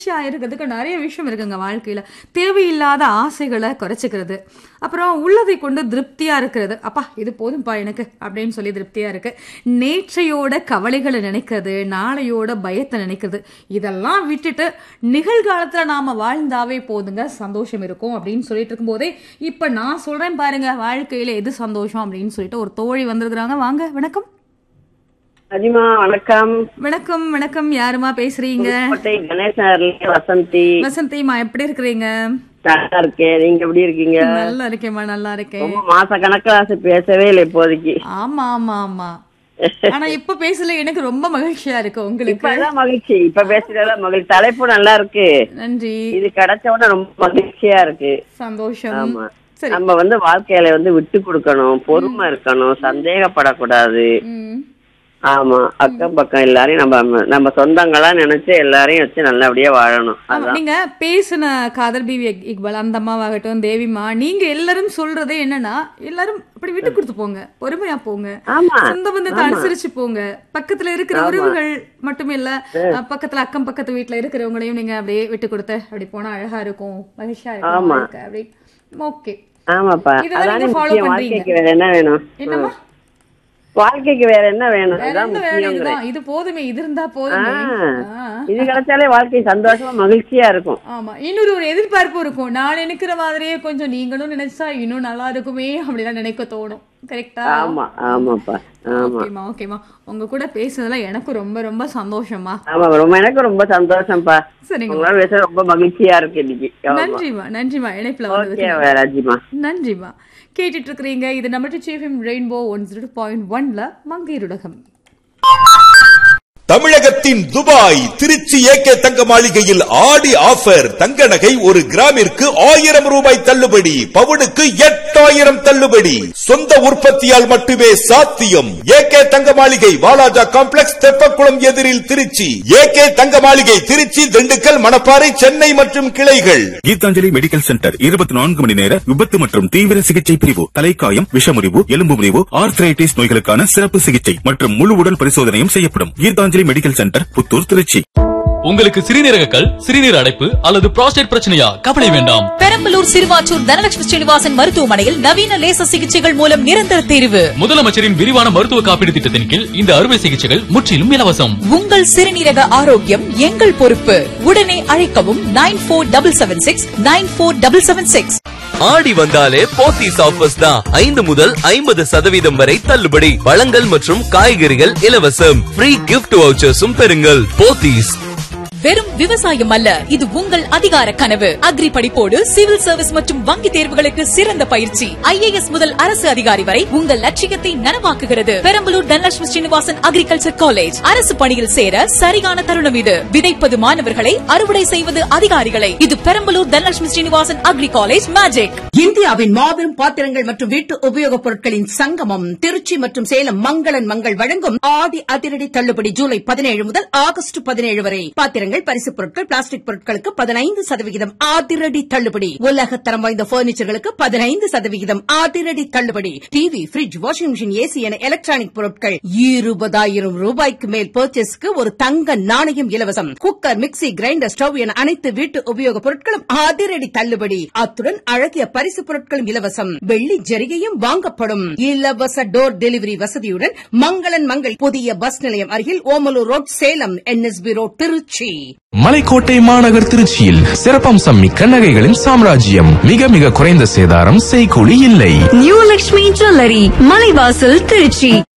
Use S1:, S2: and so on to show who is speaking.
S1: மகிழ்ச்சியா இருக்கிறதுக்கு நிறைய விஷயம் இருக்குங்க வாழ்க்கையில தேவையில்லாத ஆசைகளை குறைச்சிக்கிறது அப்புறம் உள்ளதை கொண்டு திருப்தியா இருக்கிறது அப்பா இது போதும்பா எனக்கு அப்படின்னு சொல்லி திருப்தியா இருக்கு நேற்றையோட கவலைகளை நினைக்கிறது நாளையோட பயத்தை நினைக்கிறது இதெல்லாம் விட்டுட்டு நிகழ்காலத்துல நாம வாழ்ந்தாவே போதுங்க சந்தோஷம் இருக்கும் அப்படின்னு சொல்லிட்டு இருக்கும்போதே இப்ப நான் சொல்றேன் பாருங்க வாழ்க்கையில எது சந்தோஷம் அப்படின்னு சொல்லிட்டு ஒரு தோழி வந்திருக்கிறாங்க வாங்க வணக்கம்
S2: அஜிமா வணக்கம்
S1: வணக்கம் வணக்கம் யாருமா பேசுறீங்க
S2: கோட்டை கணேசன் வசந்தி
S1: வசந்திமா எப்படி இருக்கிறீங்க
S2: நல்லா இருக்கேன் நீங்க எப்படி இருக்கீங்க
S1: நல்லா இருக்கேம்மா நல்லா இருக்கேன்
S2: ரொம்ப மாச கணக்கில் பேசவே இல்லை இப்போதைக்கு
S1: ஆமா ஆமா ஆமா ஆனா இப்ப பேசல எனக்கு ரொம்ப மகிழ்ச்சியா இருக்கு உங்களுக்கு
S2: இப்பதான் மகிழ்ச்சி இப்ப பேசுறதுல மகிழ்ச்சி தலைப்பு நல்லா இருக்கு
S1: நன்றி
S2: இது கிடைச்ச உடனே ரொம்ப மகிழ்ச்சியா இருக்கு
S1: சந்தோஷம்
S2: ஆமா
S1: சரி
S2: நம்ம வந்து வாழ்க்கையில வந்து விட்டு கொடுக்கணும் பொறுமை இருக்கணும் சந்தேகப்படக்கூடாது
S1: ம்.
S2: ஆமா அக்கம் பக்கம் எல்லாரையும் நம்ம நம்ம சொந்தங்களா நினைச்சு எல்லாரையும் வச்சு நல்லபடியா வாழணும்
S1: ஆமா, நீங்க பேசின காதல் பிவி இக்- இக்பால் அந்த அம்மாவாகட்டும் தேவிமா நீங்க எல்லாரும் சொல்றதே என்னன்னா எல்லாரும் அப்படி விட்டு கொடுத்து போங்க பொறுமையா போங்க
S2: ஆமா
S1: சொந்த பந்தத்தை அனுசரிச்சு போங்க பக்கத்துல இருக்கிற உறவுகள் மட்டும் இல்ல அஹ், பக்கத்துல அக்கம் பக்கத்து வீட்டுல இருக்கிறவங்களையும் நீங்க அப்படியே விட்டு கொடுத்து அப்படி போனா அழகா இருக்கும் மகிழ்ச்சியா இருக்கும்
S2: ஆமா.
S1: வாழ்க்கை அப்படி ஓகே
S2: ஆமாப்பா
S1: இதெல்லாம்
S2: அதானே
S1: நீங்க follow
S2: முக்கியம்
S1: பண்றீங்க.
S2: வாழ்க்கைக்கு வேற என்ன வேணும்
S1: என்னம்மா
S2: வாழ்க்கைக்கு வேற என்ன வேணும்
S1: வேற
S2: அதான்
S1: என்ன வேணும்
S2: முக்கியம்
S1: இதுதான் இது போதுமே இது இருந்தா போதுமே ஆ.
S2: இது கிடைச்சாலே வாழ்க்கை சந்தோஷமா மகிழ்ச்சியா இருக்கும்
S1: ஆமா இன்னொரு ஒரு எதிர்பார்ப்பு இருக்கும் நான் நினைக்கிற மாதிரியே கொஞ்சம் நீங்களும் நினைச்சா இன்னும் நல்லா இருக்குமே அப்படிலாம் நினைக்க தோணும் கரெக்டா
S2: ஆமா ஆமாப்பா ஆமா
S1: ஓகேமா ஓகேமா உங்க கூட பேசுனதுல எனக்கு ரொம்ப ரொம்ப சந்தோஷமா
S2: ஆமா ரொம்ப எனக்கு ரொம்ப சந்தோஷம்பா
S1: சரிங்க
S2: உங்களால பேச ரொம்ப மகிழ்ச்சியா இருக்கு இன்னைக்கு ஆமா
S1: நன்றிமா நன்றிமா இணைப்புல
S2: ஓகே
S1: வந்ததுக்கு
S2: ராஜிமா
S1: நன்றிமா கேட்டுட்டு இருக்கிறீங்க இது நம்ம சேஃபிம் ரெயின்போ ஒன் ஜீரோ பாயிண்ட் ஒன்ல மங்கையருடகம்
S3: தமிழகத்தின் துபாய் திருச்சி ஏகே தங்க மாளிகையில் ஆடி ஆஃபர் தங்க நகை ஒரு கிராமிற்கு ஆயிரம் ரூபாய் தள்ளுபடி பவுனுக்கு எட்டாயிரம் தள்ளுபடி சொந்த உற்பத்தியால் மட்டுமே சாத்தியம் ஏகே தங்க மாளிகை வாலாஜா காம்ப்ளெக்ஸ் தெப்பக்குளம் எதிரில் திருச்சி ஏகே தங்க மாளிகை திருச்சி திண்டுக்கல் மணப்பாறை சென்னை மற்றும் கிளைகள்
S4: கீதாஞ்சலி மெடிக்கல் சென்டர் இருபத்தி நான்கு மணி நேர விபத்து மற்றும் தீவிர சிகிச்சை பிரிவு தலைக்காயம் விஷமுறிவு எலும்பு முறிவு ஆர்த்ரைட்டிஸ் நோய்களுக்கான சிறப்பு சிகிச்சை மற்றும் முழு உடல் பரிசோதனையும் செய்யப்படும் கீதாஞ்சலி மெடிக்கல் சென்டர் புத்தூர் திருச்சி
S5: உங்களுக்கு சிறுநீரக கல் சிறுநீர் அடைப்பு அல்லது புரோஸ்டேட் பிரச்சனையா கவலை வேண்டாம்
S6: பெரம்பலூர் சிறுவாச்சூர் தனலட்சுமி ஸ்ரீனிவாசன் மருத்துவமனையில் நவீன லேசர் சிகிச்சைகள் மூலம் நிரந்தர தீர்வு
S5: முதலமைச்சரின் விரிவான மருத்துவ காப்பீடு திட்டத்தின் கீழ் இந்த அறுவை சிகிச்சைகள் முற்றிலும் இலவசம்
S6: உங்கள் சிறுநீரக ஆரோக்கியம் எங்கள் பொறுப்பு உடனே அழைக்கவும் nine four double seven six nine four double seven six
S7: Aadi வந்தாலே போத்தீஸ் ஆஃபர்ஸ் தான் ஐந்து முதல் ஐம்பது சதவீதம் வரை தள்ளுபடி பழங்கள் மற்றும் காய்கறிகள் இலவசம் ஃப்ரீ கிஃப்ட் வவுச்சர்ஸும் பெறுங்கள் போத்தீஸ்
S6: வெறும் விவசாயம் அல்ல இது உங்கள் அதிகார கனவு அக்ரி படிப்போடு சிவில் சர்வீஸ் மற்றும் வங்கி தேர்வுகளுக்கு சிறந்த பயிற்சி ஐஏஎஸ் முதல் அரசு அதிகாரி வரை உங்கள் லட்சியத்தை நனவாக்குகிறது பெரம்பலூர் தனலட்சுமி ஸ்ரீனிவாசன் அக்ரிகல்ச்சர் காலேஜ் அரசு பணியில் சேர சரியான தருணம் இது விதைப்பது மாணவர்களை அறுவடை செய்வது அதிகாரிகளை இது Perambalur Dhanalakshmi Srinivasan agri college magic
S8: இந்தியாவின் மாபெரும் பாத்திரங்கள் மற்றும் வீட்டு உபயோகப் பொருட்களின் சங்கமம் திருச்சி மற்றும் சேலம் மங்களன் மங்கள் வழங்கும் ஆடி அதிரடி தள்ளுபடி ஜூலை பதினேழு முதல் ஆகஸ்ட் பதினேழு வரை பாத்திரங்கள் பரிசுப் பொருட்கள் பிளாஸ்டிக் பொருட்களுக்கு பதினைந்து சதவிகிதம் அதிரடி தள்ளுபடி உலகத் தரம் வாய்ந்த பர்னிச்சர்களுக்கு பதினைந்து சதவிகிதம் அதிரடி தள்ளுபடி TV fridge washing machine AC என எலக்ட்ரானிக் பொருட்கள் இருபதாயிரம் ரூபாய்க்கு மேல் பர்ச்சேஸ்க்கு ஒரு தங்க நாணயம் இலவசம் குக்கர் மிக்ஸி கிரைண்டர் ஸ்டவ் என அனைத்து வீட்டு உபயோகப் பொருட்களும் அதிரடி தள்ளுபடி அத்துடன் அழகிய பரிசு பொருட்களும் இலவசம் வெள்ளி ஜரிகையும் வாங்கப்படும் இலவச டோர் டெலிவரி வசதியுடன் மங்களன் மங்கள் புதிய பஸ் நிலையம் அருகில் Omalur road Salem NSB road Trichy
S9: Malaikottai மாநகர் திருச்சியில் சிறப்பம்சம் மிக்க நகைகளின் சாம்ராஜ்யம் மிக மிக குறைந்த சேதாரம் செய்கூலி இல்லை
S10: நியூ லக்ஷ்மி ஜுவல்லரி மலைவாசல் திருச்சி